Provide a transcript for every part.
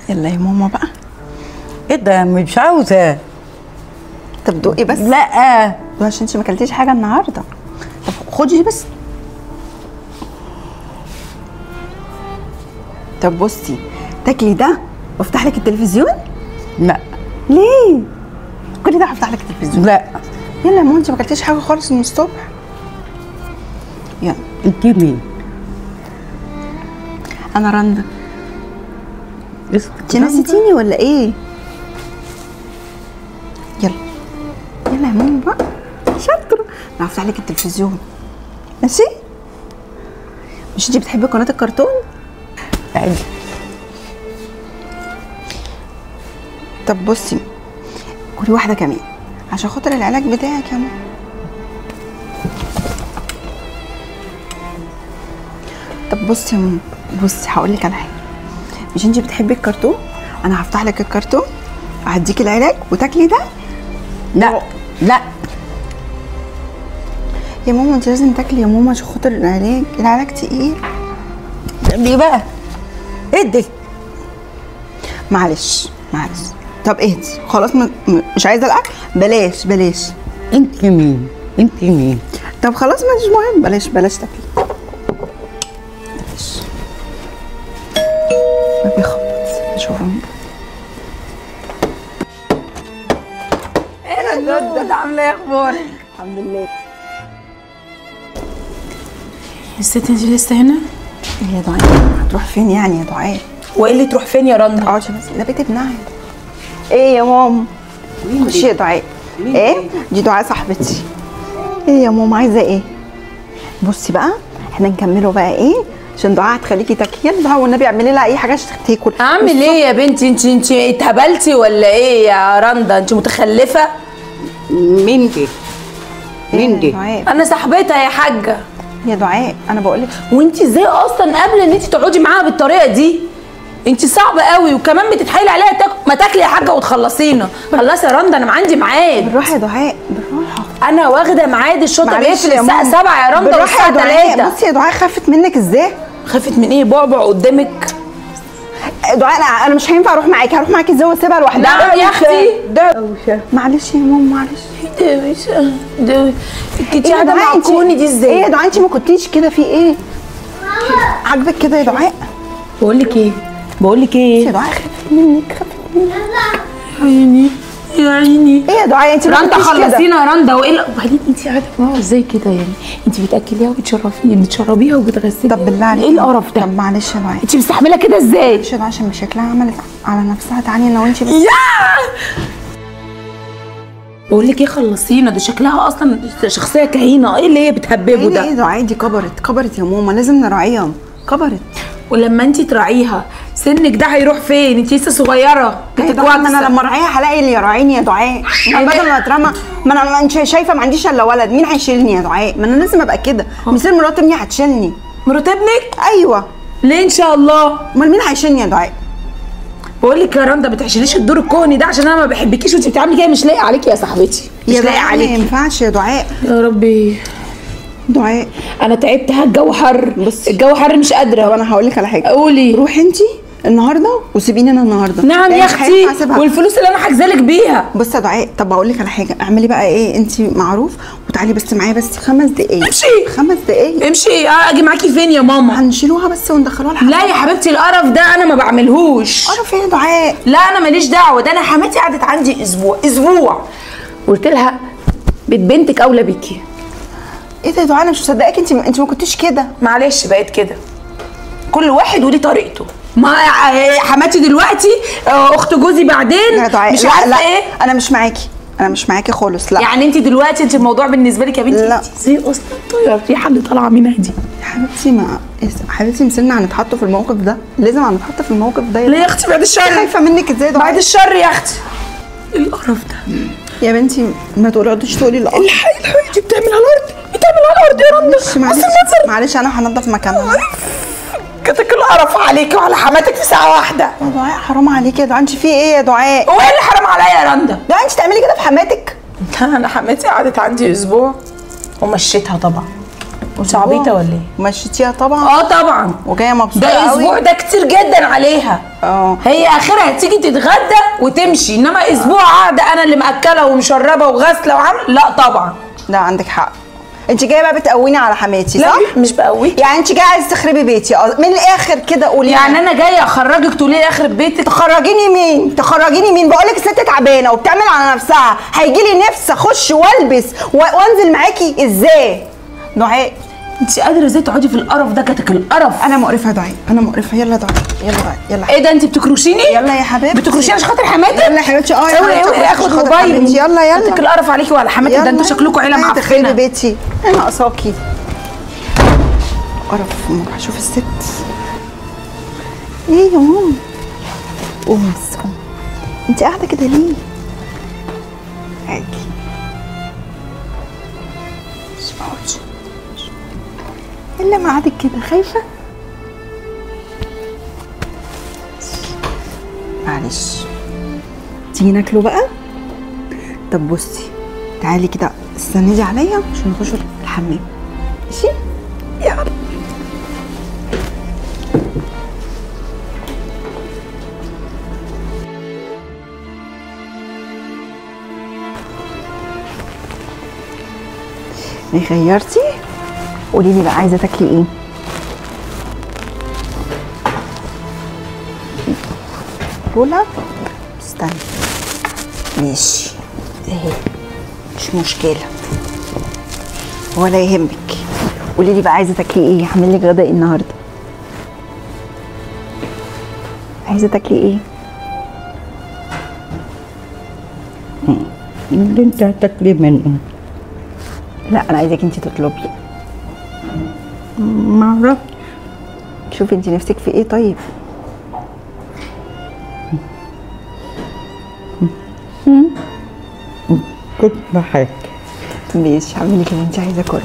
يلا يا ماما بقى ايه ده مش عاوزه طب دوقي بس لا دوقي عشان انت ما اكلتيش حاجه النهارده طب خدي بس طب بصي تاكلي ده وافتح لك التلفزيون لا ليه كل ده هفتح لك التلفزيون لا يلا يا ماما انت ما اكلتيش حاجه خالص من الصبح يلا انت مين انا رندا اسمك انت نسيتيني ولا ايه يلا يلا يا ماما بقى شاطره انا هفتح لك التلفزيون ماشي مش انت بتحبي قناه الكرتون عادي طب بصي كلي واحده كمان عشان خاطر العلاج بتاعك يا ماما طب بصي يا ماما بصي هقول لك على حاجه مش انت بتحبي الكرتون انا هفتح لك الكرتون وهديكي العلاج وتاكلي ده لا لا يا ماما انت لازم تاكلي يا ماما عشان خاطر العلاج العلاج تقيل دي بقى ادي معلش معلش طب اهدي خلاص م... م... مش عايزه الاكل بلاش بلاش انت مين انت مين طب خلاص مش مهم بلاش بلاش تاكلي بلاش ما بيخبط نشوفه ده عامله ايه اخبارك الحمد لله الست انت لسه هنا ايه يا دعاء هتروح فين يعني يا دعاء وايه اللي تروح فين يا رندا اقعدي بس ده بيت ابنها ايه يا ماما خشي يا دعاء ايه دي دعاء صاحبتي ايه يا ماما عايزه ايه بصي بقى احنا نكمله بقى ايه عشان دعاء هتخليكي تاكلي يا دعاء والنبي اعملي لها اي حاجه عشان تاكل اعمل ايه يا بنتي انت انت اتهبلتي ولا ايه يا رندا انت متخلفه مين دي مين يا دي دعاء انا صاحبتها يا حاجه يا دعاء انا بقول لك وانت ازاي اصلا قبل ان انت تقعدي معاها بالطريقه دي انت صعبه قوي وكمان بتتحايلي عليها تاكل ما تاكلي يا حاجه وتخلصينا خلصي يا رندا انا عندي ميعاد بالراحه يا دعاء بالراحه انا واخده ميعاد الشرطه معلش بيقفل يا الساعه ماما. 7 يا رندا بالراحه يا والساعه دعاء 3 بصي يا دعاء خافت منك ازاي خافت من ايه بعبع قدامك دعاء انا انا مش هينفع اروح معاكي هروح معاكي ازاي واسيبها لوحدها نعم يا اختي ده معلش يا ماما معلش ده مش ده انت يا قاعده دعاء مع انت- كوني دي ايه ازاي يا دعاء انت ما كنتيش كده في ايه عاجبك كده يا دعاء بقول لك ايه بقول لك يا ايه دعاء خافت منك خافت منك يا عيني يا عيني ايه يا دعاء انت ما رندا كنتيش كده خلصينا يا رندا وايه لا- وبعدين انت قاعده معاها ازاي كده يعني انت بتاكليها وبتشرفيها بتشربيها وبتغسليها طب بالله عليك ايه القرف ده طب معلش يا دعاء انت مستحمله كده ازاي معلش يا دعاء عشان شكلها عملت على نفسها تعالي انا وانت بس بقول لك ايه خلصينا ده شكلها اصلا شخصيه كهينه ايه اللي هي بتهببه ايه ده ايه دعاء دي كبرت كبرت يا ماما لازم نراعيها كبرت ولما انت تراعيها سنك ده هيروح فين انت لسه صغيره ايه دعاء ما انا لما اراعيها هلاقي اللي يراعيني يا دعاء ما بدل ما اترمى ما انا ما انت شايفه ما عنديش الا ولد مين هيشيلني يا دعاء ما انا لازم ابقى كده مثل مرات ابني هتشيلني مرات ابنك ايوه ليه ان شاء الله امال مين هيشيلني يا دعاء بقول لك يا رندا ما تحشيليش الدور الكوني ده عشان انا ما بحبكيش وانت بتعملي كده مش لايقه عليكي يا صاحبتي مش يا لايقه دعاء ما عليكي ينفعش يا دعاء يا ربي دعاء انا تعبت ها الجو حر بصي. الجو حر مش طب قادره انا هقول لك على حاجه قولي روحي انت النهارده وسيبيني انا النهارده نعم لأن يا مش اختي هينفع أسيبها. والفلوس اللي انا حاجزالك بيها بصي يا دعاء طب اقول لك على حاجه اعملي بقى ايه انت معروف وتعالي بس معايا بس خمس دقايق امشي. خمس دقايق امشي اه اجي معاكي فين يا ماما هنشيلوها بس وندخلوها الحمام لا يا حبيبتي القرف ده انا ما بعملهوش عارف ايه يا دعاء لا انا ماليش دعوه ده انا حماتي قعدت عندي اسبوع اسبوع قلت لها بنت بنتك اولى بيكي ايه ده يا دعاء انا مش مصدقاك انت انت ما كنتيش كده معلش بقيت كده كل واحد وليه طريقته ما حماتي دلوقتي آه، اخت جوزي بعدين يا دعاء مش لا عارفه لا ايه انا مش معاكي انا مش معاكي خالص لا يعني انت دلوقتي انت الموضوع بالنسبه لك يا بنتي لا. انت زي اصلا طير الريحه اللي طالعه منها دي يا حبيبتي ما حبيبتي مسلنا هنتحط في الموقف ده لازم هنتحط في الموقف ده ليه يا اختي بعد الشر خايفه منك ازاي يا بعد دعاء الشر يا اختي ايه القرف ده يا بنتي ما تقعديش تقولي لا الحي الحي دي بتعمل على الارض بتعمل على الارض يا رندا بص معلش المنظر معلش انا هنضف مكانها كتك القرف عليكي وعلى حماتك في ساعه واحده يا دعاء حرام عليكي يا دعاء انت في ايه يا دعاء هو ايه اللي حرام عليا يا رندا لا انت تعملي كده في حماتك لا انا حماتي قعدت عندي اسبوع ومشيتها طبعا أسبوع. عبيطة ولا ايه؟ مشيتيها طبعا اه طبعا وجايه مبسوطه ده قوي اسبوع ده كتير جدا عليها اه هي اخرها تيجي تتغدى وتمشي انما اسبوع قاعده انا اللي مأكله ومشربه وغاسله وعامله لا طبعا لا عندك حق انت جايه بقى بتقويني على حماتي لا صح؟ مش بقويك يعني انت جايه عايزه تخربي بيتي اه، من الاخر كده قولي يعني انا جايه اخرجك تقولي لي اخر بيتك تخرجيني مين؟ تخرجيني مين؟ بقول لك الست تعبانه وبتعمل على نفسها، هيجي لي نفس اخش والبس و- وانزل معاكي ازاي؟ دعاء انت قادره ازاي تقعدي في القرف ده كتك القرف انا مقرفه دعاء، انا مقرفه يلا دعاء يلا دعاء يلا ايه ده انت بتكروشيني يلا يا حبيبتي بتكروشيني عشان خاطر حماتك يلا يا حبيبتي اه يا اوعي حبيبتي، اوعي اخد خاطر موبايلي حبيبتي، يلا يلا كتك القرف عليكي وعلى حماتك ده انتوا يلا. شكلكم عيله لا تخربي معفنه بيتي انا ناقصاكي قرف ما اشوف الست ايه يا ماما قومي بس قومي انت قاعده كده ليه عادي مش اقعدش الا ما قعدت كده خايفه معلش تيجي ناكله بقى طب بصي تعالي كده استندي عليا عشان نخش الحمام ماشي يلا ايه غيرتي قولي لي بقى عايزه تاكلي ايه بولا استني ماشي اهي مش مشكله ولا يهمك قولي لي بقى عايزه تاكلي ايه هعمل لك غدا ايه النهارده عايزه تاكلي ايه اللي انت هتاكلي منه لا انا عايزاك انت تطلبي ما اعرف شوفي انت نفسك في ايه طيب كنت بحاجة ماشي هعمل لك اللي انت عايزاه كله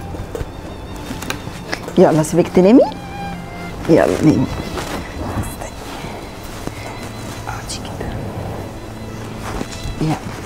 يلا سيبك تنامي يلا نامي استني. اقعدي كده يلا